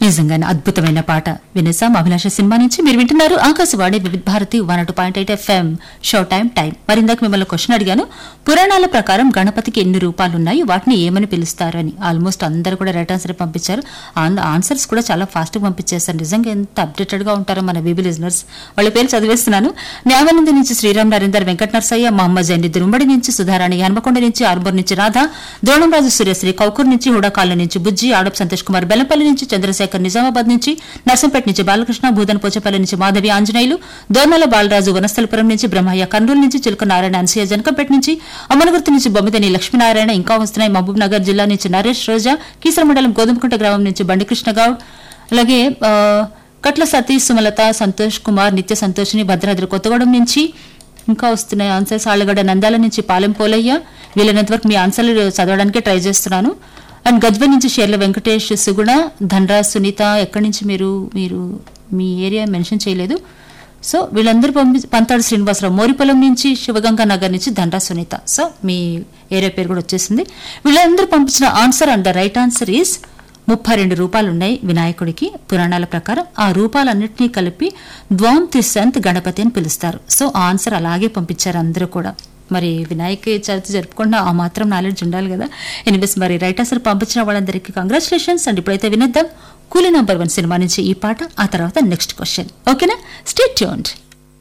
నిజంగానే అద్భుతమైన పాట వినేసాం అభిలాష సినిమా నుంచి మీరు వింటున్నారు Akashvani Vividh Bharati one two point eight FM show time time మరి ఇందాక మిమ్మల్ని క్వశ్చన్ అడిగాను పురాణాల ప్రకారం గణపతికి ఎన్ని రూపాలు ఉన్నాయి వాటిని ఏమని పిలుస్తారు అని ఆల్మోస్ట్ అందరూ కూడా రైట్ ఆన్సర్ పంపించారు ఆన్- ఆన్సర్స్ కూడా చాలా ఫాస్ట్ గా పంపించేస్తారు నిజంగా ఎంత అప్డేటెడ్ గా ఉంటారో మన బీబీ లిజనర్స్ వాళ్ళ పేరు చదివేస్తున్నాను న్యాయానంద నుంచి శ్రీరామ్ నరేందర్ వెంకట నరసయ్య మహమ్మద్ జైని దురుమడి నుంచి సుధారాణి హన్మకొండ నుంచి ఆర్బర్ నుంచి రాధ ద్రోణంరాజు సూర్యశ్రీ కౌకూర్ నుంచి హుడాకాల నుంచి బుజ్జి ఆడప్ సంతోష్ కుమార్ బెల్లంపల్లి నుంచి చంద్రశేఖర్ నిజామాబాద్ నుంచి నర్సంపేట నుంచి బాలకృష్ణ భూదన్ పోచపల్లి నుంచి మాధవి ఆంజనేయులు దోర్నల బాలరాజు వనస్థలపురం నుంచి బ్రహ్మయ్య కర్నూలు నుంచి చిలుక నారాయణ అన్సూయ జనకంపేట నుంచి అమనగుర్తి నుంచి బొమ్మిదని లక్ష్మీనారాయణ ఇంకా వస్తున్నాయి మహబూబ్ నగర్ జిల్లా నుంచి నరేష్ రోజా కీసర మండలం గోధుమకుంట గ్రామం నుంచి బండి కృష్ణ గౌడ్ అలాగే ఆ, కట్ల సతీష్ సుమలత సంతోష్ కుమార్ నిత్య సంతోషిని భద్రాద్రి కొత్తగూడెం నుంచి ఇంకా వస్తున్నాయి ఆన్సర్స్ ఆళ్ళగడ్డ నందాల నుంచి పాలెం పోలయ్య వీలైనంత వరకు మీ ఆన్సర్లు చదవడానికి ట్రై చేస్తున్నాను అండ్ గజ్వెల్ నుంచి షేర్ల వెంకటేష్ సుగుణ ధనరాజ్ సునీత ఎక్కడి నుంచి మీరు మీరు మీ ఏరియా మెన్షన్ చేయలేదు సో వీళ్ళందరూ పంపి పంతాడు శ్రీనివాసరావు మోరిపొలం నుంచి శివగంగా నగర్ నుంచి ధనరా సునీత సో మీ ఏరియా పేరు కూడా వచ్చేసింది వీళ్ళందరూ పంపించిన answer and the right answer is ముప్పై రెండు రూపాయలు ఉన్నాయి వినాయకుడికి పురాణాల ప్రకారం ఆ రూపాలన్నింటినీ కలిపి ద్వాం తిస్సంత్ గణపతి అని పిలుస్తారు సో ఆ ఆన్సర్ అలాగే పంపించారు అందరూ కూడా మరి వినాయక చవితి జరుపుకున్న ఆ మాత్రం నాలెడ్జ్ ఉండాలి కదా ఎనివేస్ మరి రైట్ ఆన్సర్ పంపించిన వాళ్ళందరికీ కంగ్రాచులేషన్స్ అండ్ ఇప్పుడైతే వినేద్దాం కూలీ నంబర్ వన్ సినిమా నుంచి ఈ పాట ఆ తర్వాత నెక్స్ట్ క్వశ్చన్ ఓకేనా స్టే ట్యూన్డ్